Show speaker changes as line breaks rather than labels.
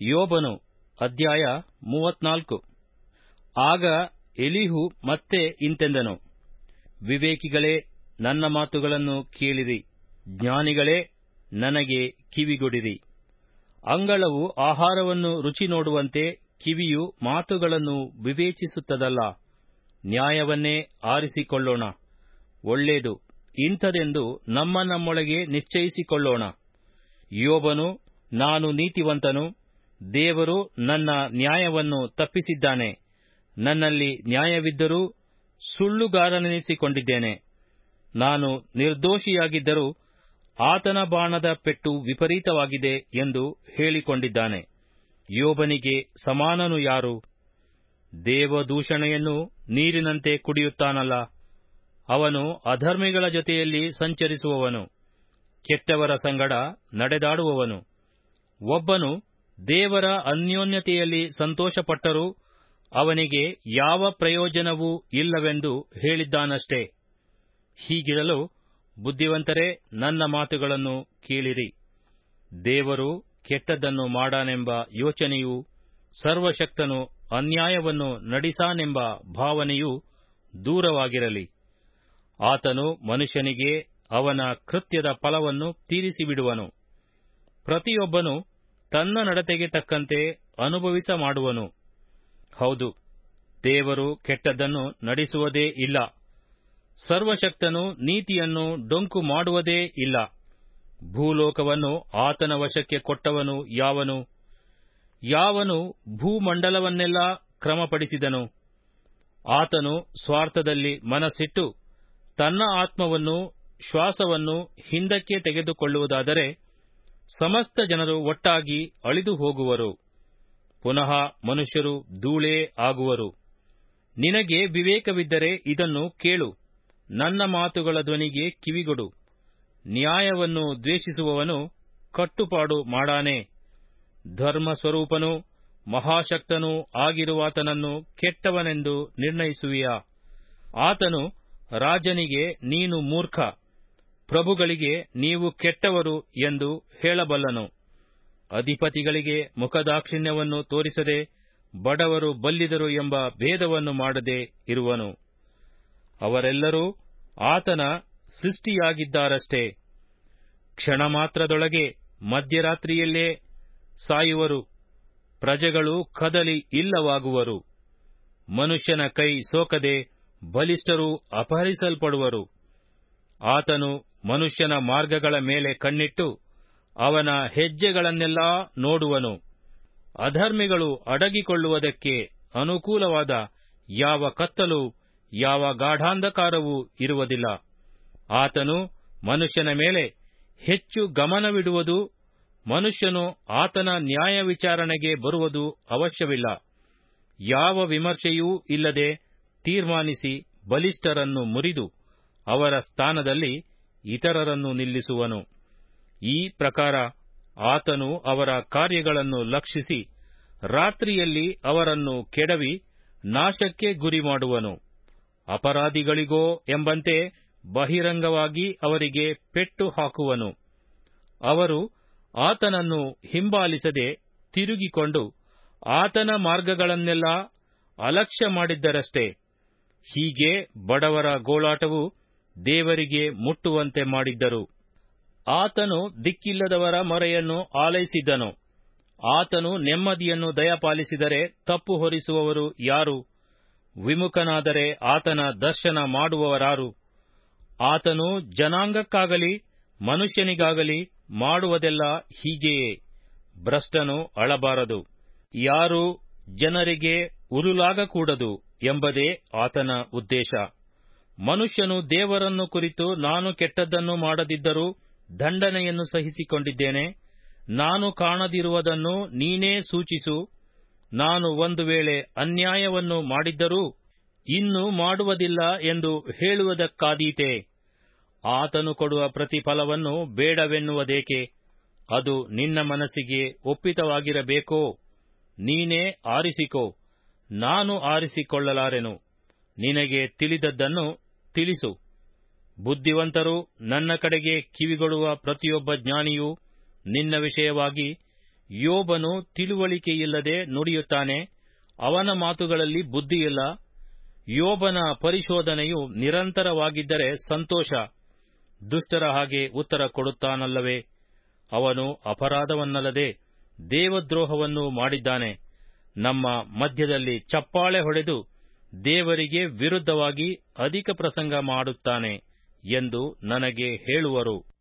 ಯೋಬನು ಅಧ್ಯಾಯ ಮೂವತ್ನಾಲ್ಕು ಆಗ ಎಲಿಹು ಮತ್ತೆ ಇಂತೆಂದನು ವಿವೇಕಿಗಳೇ ನನ್ನ ಮಾತುಗಳನ್ನು ಕೇಳಿರಿ ಜ್ಞಾನಿಗಳೇ ನನಗೆ ಕಿವಿಗೊಡಿರಿ ಅಂಗಳವು ಆಹಾರವನ್ನು ರುಚಿ ನೋಡುವಂತೆ ಕಿವಿಯು ಮಾತುಗಳನ್ನು ವಿವೇಚಿಸುತ್ತದಲ್ಲ ನ್ಯಾಯವನ್ನೇ ಆರಿಸಿಕೊಳ್ಳೋಣ ಒಳ್ಳೇದು ಇಂಥದೆಂದು ನಮ್ಮ ನಮ್ಮೊಳಗೆ ನಿಶ್ಚಯಿಸಿಕೊಳ್ಳೋಣ ಯೋಬನು ನಾನು ನೀತಿವಂತನು ದೇವರು ನನ್ನ ನ್ಯಾಯವನ್ನು ತಪ್ಪಿಸಿದ್ದಾನೆ ನನ್ನಲ್ಲಿ ನ್ಯಾಯವಿದ್ದರೂ ಸುಳ್ಳುಗಾರನೆನಿಸಿಕೊಂಡಿದ್ದೇನೆ ನಾನು ನಿರ್ದೋಷಿಯಾಗಿದ್ದರೂ ಆತನ ಬಾಣದ ಪೆಟ್ಟು ವಿಪರೀತವಾಗಿದೆ ಎಂದು ಹೇಳಿಕೊಂಡಿದ್ದಾನೆ ಯೋಬನಿಗೆ ಸಮಾನನು ಯಾರು ದೇವದೂಷಣೆಯನ್ನು ನೀರಿನಂತೆ ಕುಡಿಯುತ್ತಾನಲ್ಲ ಅವನು ಅಧರ್ಮಿಗಳ ಜೊತೆಯಲ್ಲಿ ಸಂಚರಿಸುವವನು ಕೆಟ್ಟವರ ಸಂಗಡ ನಡೆದಾಡುವವನು ಒಬ್ಬನು ದೇವರ ಅನ್ಯೋನ್ಯತೆಯಲ್ಲಿ ಸಂತೋಷಪಟ್ಟರೂ ಅವನಿಗೆ ಯಾವ ಪ್ರಯೋಜನವೂ ಇಲ್ಲವೆಂದು ಹೇಳಿದ್ದಾನಷ್ಟೇ ಹೀಗಿರಲು ಬುದ್ಧಿವಂತರೇ ನನ್ನ ಮಾತುಗಳನ್ನು ಕೇಳಿರಿ ದೇವರು ಕೆಟ್ಟದ್ದನ್ನು ಮಾಡಾನೆಂಬ ಯೋಚನೆಯೂ ಸರ್ವಶಕ್ತನು ಅನ್ಯಾಯವನ್ನು ನಡೆಸಾನೆಂಬ ಭಾವನೆಯೂ ದೂರವಾಗಿರಲಿ ಆತನು ಮನುಷ್ಯನಿಗೆ ಅವನ ಕೃತ್ಯದ ಫಲವನ್ನು ತೀರಿಸಿಬಿಡುವನು ಪ್ರತಿಯೊಬ್ಬನು ತನ್ನ ನಡತೆಗೆ ತಕ್ಕಂತೆ ಅನುಭವಿಸ ಮಾಡುವನು ಹೌದು ದೇವರು ಕೆಟ್ಟದ್ದನ್ನು ನಡೆಸುವುದೇ ಇಲ್ಲ ಸರ್ವಶಕ್ತನು ನೀತಿಯನ್ನು ಡೊಂಕು ಮಾಡುವುದೇ ಇಲ್ಲ ಭೂಲೋಕವನ್ನು ಆತನ ವಶಕ್ಕೆ ಕೊಟ್ಟವನು ಯಾವನು ಯಾವನು ಭೂಮಂಡಲವನ್ನೆಲ್ಲ ಕ್ರಮಪಡಿಸಿದನು ಆತನು ಸ್ವಾರ್ಥದಲ್ಲಿ ಮನಸ್ಸಿಟ್ಟು ತನ್ನ ಆತ್ಮವನ್ನು ಶ್ವಾಸವನ್ನು ಹಿಂದಕ್ಕೆ ತೆಗೆದುಕೊಳ್ಳುವುದಾದರೆ ಸಮಸ್ತ ಜನರು ಒಟ್ಟಾಗಿ ಅಳಿದು ಹೋಗುವರು ಪುನಃ ಮನುಷ್ಯರು ಧೂಳೇ ಆಗುವರು ನಿನಗೆ ವಿವೇಕವಿದ್ದರೆ ಇದನ್ನು ಕೇಳು ನನ್ನ ಮಾತುಗಳ ಧ್ವನಿಗೆ ಕಿವಿಗೊಡು ನ್ಯಾಯವನ್ನು ದ್ವೇಷಿಸುವವನು ಕಟ್ಟುಪಾಡು ಮಾಡಾನೆ ಧರ್ಮಸ್ವರೂಪನೂ ಮಹಾಶಕ್ತನೂ ಆಗಿರುವಾತನನ್ನು ಕೆಟ್ಟವನೆಂದು ನಿರ್ಣಯಿಸುವಿಯಾ ಆತನು ರಾಜನಿಗೆ ನೀನು ಮೂರ್ಖ ಪ್ರಭುಗಳಿಗೆ ನೀವು ಕೆಟ್ಟವರು ಎಂದು ಹೇಳಬಲ್ಲನು ಅಧಿಪತಿಗಳಿಗೆ ಮುಖದಾಕ್ಷಿಣ್ಯವನ್ನು ತೋರಿಸದೆ ಬಡವರು ಬಲ್ಲಿದರು ಎಂಬ ಭೇದವನ್ನು ಮಾಡದೆ ಇರುವನು ಅವರೆಲ್ಲರೂ ಆತನ ಸೃಷ್ಟಿಯಾಗಿದ್ದಾರಷ್ಟೇ ಕ್ಷಣ ಮಾತ್ರದೊಳಗೆ ಮಧ್ಯರಾತ್ರಿಯಲ್ಲೇ ಸಾಯುವರು ಪ್ರಜೆಗಳು ಕದಲಿ ಇಲ್ಲವಾಗುವರು ಮನುಷ್ಯನ ಕೈ ಸೋಕದೆ ಬಲಿಷ್ಠರು ಅಪಹರಿಸಲ್ಪಡುವರು ಆತನು ಮನುಷ್ಯನ ಮಾರ್ಗಗಳ ಮೇಲೆ ಕಣ್ಣಿಟ್ಟು ಅವನ ಹೆಜ್ಜೆಗಳನ್ನೆಲ್ಲಾ ನೋಡುವನು ಅಧರ್ಮಿಗಳು ಅಡಗಿಕೊಳ್ಳುವುದಕ್ಕೆ ಅನುಕೂಲವಾದ ಯಾವ ಕತ್ತಲು ಯಾವ ಗಾಢಾಂಧಕಾರವೂ ಇರುವುದಿಲ್ಲ ಆತನು ಮನುಷ್ಯನ ಮೇಲೆ ಹೆಚ್ಚು ಗಮನವಿಡುವುದು ಮನುಷ್ಯನು ಆತನ ನ್ಯಾಯ ವಿಚಾರಣೆಗೆ ಬರುವುದು ಅವಶ್ಯವಿಲ್ಲ ಯಾವ ವಿಮರ್ಶೆಯೂ ಇಲ್ಲದೆ ತೀರ್ಮಾನಿಸಿ ಬಲಿಷ್ಠರನ್ನು ಮುರಿದು ಅವರ ಸ್ಥಾನದಲ್ಲಿ ಇತರರನ್ನು ನಿಲ್ಲಿಸುವನು ಈ ಪ್ರಕಾರ ಆತನು ಅವರ ಕಾರ್ಯಗಳನ್ನು ಲಕ್ಷಿಸಿ ರಾತ್ರಿಯಲ್ಲಿ ಅವರನ್ನು ಕೆಡವಿ ನಾಶಕ್ಕೆ ಗುರಿ ಮಾಡುವನು ಅಪರಾಧಿಗಳಿಗೋ ಎಂಬಂತೆ ಬಹಿರಂಗವಾಗಿ ಅವರಿಗೆ ಪೆಟ್ಟು ಹಾಕುವನು ಅವರು ಆತನನ್ನು ಹಿಂಬಾಲಿಸದೆ ತಿರುಗಿಕೊಂಡು ಆತನ ಮಾರ್ಗಗಳನ್ನೆಲ್ಲ ಅಲಕ್ಷ್ಯ ಮಾಡಿದ್ದರಷ್ಟೇ ಹೀಗೆ ಬಡವರ ಗೋಳಾಟವು ದೇವರಿಗೆ ಮುಟ್ಟುವಂತೆ ಮಾಡಿದ್ದರು ಆತನು ದಿಕ್ಕಿಲ್ಲದವರ ಮೊರೆಯನ್ನು ಆಲೈಸಿದ್ದನು ಆತನು ನೆಮ್ಮದಿಯನ್ನು ದಯಪಾಲಿಸಿದರೆ ತಪ್ಪು ಹೊರಿಸುವವರು ಯಾರು ವಿಮುಖನಾದರೆ ಆತನ ದರ್ಶನ ಮಾಡುವವರಾರು ಆತನು ಜನಾಂಗಕ್ಕಾಗಲಿ ಮನುಷ್ಯನಿಗಾಗಲಿ ಮಾಡುವುದೆಲ್ಲ ಹೀಗೆಯೇ ಭ್ರಷ್ಟನು ಅಳಬಾರದು ಯಾರು ಜನರಿಗೆ ಉರುಲಾಗಕೂಡದು ಎಂಬುದೇ ಆತನ ಉದ್ದೇಶ ಮನುಷ್ಯನು ದೇವರನ್ನು ಕುರಿತು ನಾನು ಕೆಟ್ಟದ್ದನ್ನು ಮಾಡದಿದ್ದರೂ ದಂಡನೆಯನ್ನು ಸಹಿಸಿಕೊಂಡಿದ್ದೇನೆ ನಾನು ಕಾಣದಿರುವುದನ್ನು ನೀನೇ ಸೂಚಿಸು ನಾನು ಒಂದು ವೇಳೆ ಅನ್ಯಾಯವನ್ನು ಮಾಡಿದ್ದರೂ ಇನ್ನು ಮಾಡುವುದಿಲ್ಲ ಎಂದು ಹೇಳುವುದಕ್ಕಾದೀತೆ ಆತನು ಕೊಡುವ ಪ್ರತಿಫಲವನ್ನು ಬೇಡವೆನ್ನುವುದೇಕೆ ಅದು ನಿನ್ನ ಮನಸ್ಸಿಗೆ ಒಪ್ಪಿತವಾಗಿರಬೇಕೋ ನೀನೇ ಆರಿಸಿಕೋ ನಾನು ಆರಿಸಿಕೊಳ್ಳಲಾರೆನು ನಿನಗೆ ತಿಳಿದದ್ದನ್ನು ತಿಳಿಸು ಬುದ್ಧಿವಂತರು ನನ್ನ ಕಡೆಗೆ ಕಿವಿಗೊಡುವ ಪ್ರತಿಯೊಬ್ಬ ಜ್ಞಾನಿಯೂ ನಿನ್ನ ವಿಷಯವಾಗಿ ಯೋಬನು ತಿಳುವಳಿಕೆಯಿಲ್ಲದೆ ನುಡಿಯುತ್ತಾನೆ ಅವನ ಮಾತುಗಳಲ್ಲಿ ಬುದ್ಧಿಯಿಲ್ಲ ಯೋಬನ ಪರಿಶೋಧನೆಯು ನಿರಂತರವಾಗಿದ್ದರೆ ಸಂತೋಷ ದುಷ್ಟರ ಹಾಗೆ ಉತ್ತರ ಕೊಡುತ್ತಾನಲ್ಲವೇ ಅವನು ಅಪರಾಧವನ್ನಲ್ಲದೆ ದೇವದ್ರೋಹವನ್ನು ಮಾಡಿದ್ದಾನೆ ನಮ್ಮ ಮಧ್ಯದಲ್ಲಿ ಚಪ್ಪಾಳೆ ಹೊಡೆದು ದೇವರಿಗೆ ವಿರುದ್ಧವಾಗಿ ಅಧಿಕ ಪ್ರಸಂಗ ಮಾಡುತ್ತಾನೆ ಎಂದು ನನಗೆ ಹೇಳುವರು